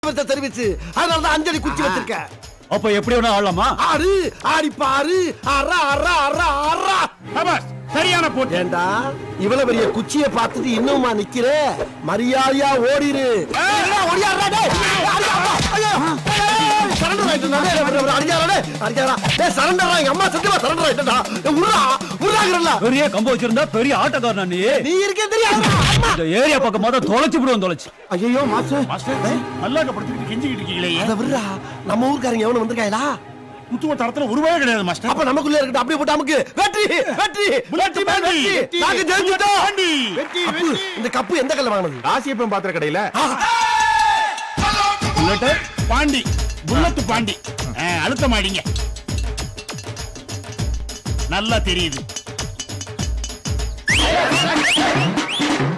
Special service அதனால தான் அஞ்சடி குச்சி வச்சிருக்கேன் அப்ப எப்படி வேணா ஆடலாமா ஆறு ஆடி பாரு அரா அரா அரா அரா சபாஸ் சரியான போட்டி ஏண்டா இவ்வளவு பெரிய குச்சியை பார்த்துட்டு இன்னுமா நிக்கிற மரியாதையா ஓடிரு ஏய், ஓடியாடுறா, டேய். ஏய், அடியா, அப்பா. ஐயோ. ஏய், surrender ஆயிட்டேன்டா, டேய், டேய், டேய், அடியாடா, டேய், அடியாடா. டேய், surrender ஆ, எங்க அம்மா சத்தியமா surrender ஆயிட்டேன்டா. டேய், உர்றா, உர்றாங்கறல்ல. பெரிய கம்பு வச்சிருந்தா பெரிய ஆட்டக்காரனா நீ நீ இருக்கே தெரியாது இந்த ஏரியா பக்கம் பார்த்தா தொலைச்சு விடுவோம் தொலைச்சு ஐயோ மாஸ்டர் மாஸ்டர் நல்லா படுத்துக்கிட்டு கெஞ்சிக்கிட்டு இருக்கீங்களே அத விடுறா நம்ம ஊர்க்காரங்க எவனும் வந்திருக்காங்களா முத்துவ தரத்துல ஒரு ரூபாய் கிடையாது மாஸ்டர் அப்ப நமக்குள்ள இருக்கட்டும் அப்படியே போட்டு நமக்கு வெற்றி வெற்றி வெற்றி மேல் பாண்டி. வெற்றி நாங்க ஜெயிச்சிட்டோம் பாண்டி. அப்பு, இந்த கப்பு எந்த கல்ல வாங்கினது ராசியப்பன் பாத்திர கடையில புல்லட் பாண்டி புல்லட் பாண்டி ஆ, அழுத்த மாடிங்க நல்லா தெரியுது